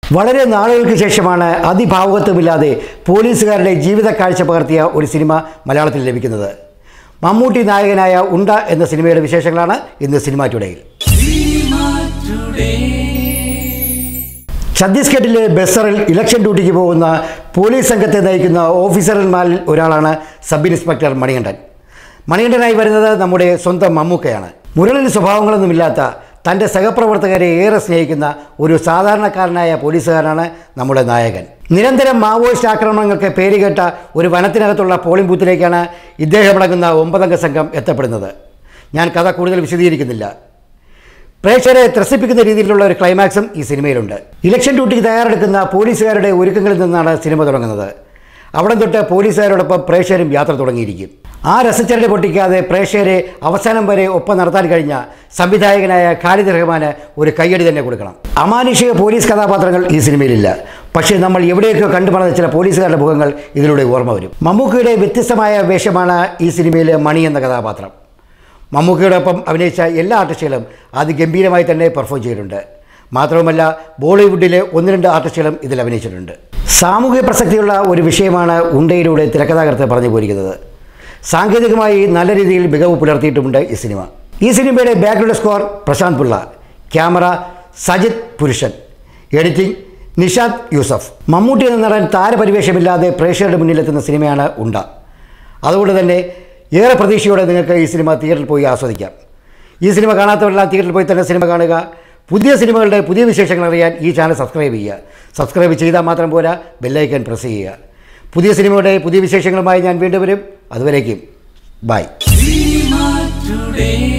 വളരെ നാളുകൾക്ക് ശേഷമാണ് അതിഭാവുകത്വമില്ലാതെ പോലീസുകാരുടെ ജീവിത കാഴ്ച പകർത്തിയ ഒരു സിനിമ മലയാളത്തിൽ ലഭിക്കുന്നത് മമ്മൂട്ടി നായകനായ ഉണ്ട എന്ന സിനിമയുടെ വിശേഷങ്ങളാണ് ഇന്ന് സിനിമ ടുഡേയിൽ ഛത്തീസ്ഗഡിലെ ബസറിൽ ഇലക്ഷൻ ഡ്യൂട്ടിക്ക് പോകുന്ന പോലീസ് സംഘത്തെ നയിക്കുന്ന ഓഫീസർമാരിൽ ഒരാളാണ് സബ് ഇൻസ്പെക്ടർ മണികണ്ഠൻ മണികണ്ഠനായി വരുന്നത് നമ്മുടെ സ്വന്തം മമ്മൂക്കയാണ് മുരളിൽ സ്വഭാവങ്ങളൊന്നുമില്ലാത്ത തൻ്റെ സഹപ്രവർത്തകരെ ഏറെ സ്നേഹിക്കുന്ന ഒരു സാധാരണക്കാരനായ പോലീസുകാരനാണ് നമ്മുടെ നായകൻ നിരന്തരം മാവോയിസ്റ്റ് ആക്രമണങ്ങൾക്ക് പേരുകേട്ട ഒരു വനത്തിനകത്തുള്ള പോളിംഗ് ബൂത്തിലേക്കാണ് ഇദ്ദേഹം അടങ്ങുന്ന ഒമ്പതംഗ സംഘം എത്തപ്പെടുന്നത് ഞാൻ കഥ കൂടുതൽ വിശദീകരിക്കുന്നില്ല പ്രേക്ഷകരെ ത്രസിപ്പിക്കുന്ന രീതിയിലുള്ള ഒരു ക്ലൈമാക്സും ഈ സിനിമയിലുണ്ട് ഇലക്ഷൻ ഡ്യൂട്ടിക്ക് തയ്യാറെടുക്കുന്ന പോലീസുകാരുടെ ഒരുക്കങ്ങളിൽ നിന്നാണ് സിനിമ തുടങ്ങുന്നത് അവിടെ തൊട്ട് പോലീസുകാരോടൊപ്പം പ്രേക്ഷകരും യാത്ര തുടങ്ങിയിരിക്കും ആ രസച്ചരട് പൊട്ടിക്കാതെ പ്രേക്ഷകരെ അവസാനം വരെ ഒപ്പം നടത്താൻ കഴിഞ്ഞ സംവിധായകനായ ഖാലിദ് റഹ്മാന് ഒരു കയ്യടി തന്നെ കൊടുക്കണം അമാനുഷിക പോലീസ് കഥാപാത്രങ്ങൾ ഈ സിനിമയിലില്ല പക്ഷേ നമ്മൾ എവിടെയൊക്കെ കണ്ടുപറഞ്ഞ ചില പോലീസുകാരുടെ മുഖങ്ങൾ ഇതിലൂടെ ഓർമ്മ വരും മമ്മൂക്കയുടെ വ്യത്യസ്തമായ വേഷമാണ് ഈ സിനിമയിലെ മണി എന്ന കഥാപാത്രം മമ്മൂക്കയോടൊപ്പം അഭിനയിച്ച എല്ലാ ആർട്ടിസ്റ്റുകളും അതിഗംഭീരമായി തന്നെ പെർഫോം ചെയ്തിട്ടുണ്ട് മാത്രവുമല്ല ബോളിവുഡിലെ ഒന്ന് രണ്ട് ആർട്ടിസ്റ്റുകളും ഇതിൽ അഭിനയിച്ചിട്ടുണ്ട് സാമൂഹിക പ്രസക്തിയുള്ള ഒരു വിഷയമാണ് ഉണ്ടയിലൂടെ തിരക്കഥാകൃത്ത് പറഞ്ഞു പോയിരിക്കുന്നത് സാങ്കേതികമായി നല്ല രീതിയിൽ മികവ് പുലർത്തിയിട്ടുമുണ്ട് ഈ സിനിമ ഈ സിനിമയുടെ background score Prashant Pillai camera Sajith Purushan editing Nishad Yusuf Mammootty എന്ന നടൻ താരപരിവേഷമില്ലാതെ പ്രേക്ഷകരുടെ മുന്നിലെത്തുന്ന സിനിമയാണ് ഉണ്ട അതുകൊണ്ട് തന്നെ ഏറെ പ്രതീക്ഷയോടെ നിങ്ങൾക്ക് ഈ സിനിമ തിയേറ്ററിൽ പോയി ആസ്വദിക്കാം ഈ സിനിമ കാണാത്തവരെല്ലാം തിയേറ്ററിൽ പോയി തന്നെ സിനിമ കാണുക പുതിയ സിനിമകളുടെ പുതിയ വിശേഷങ്ങൾ അറിയാൻ ഈ ചാനൽ സബ്സ്ക്രൈബ് ചെയ്യുക സബ്സ്ക്രൈബ് ചെയ്താൽ മാത്രം പോരാ ബെല്ലൈക്കൻ പ്രസ് ചെയ്യുക പുതിയ സിനിമയുടെ പുതിയ വിശേഷങ്ങളുമായി ഞാൻ വീണ്ടും വരും അതുവരേക്കും ബൈ Cinema today.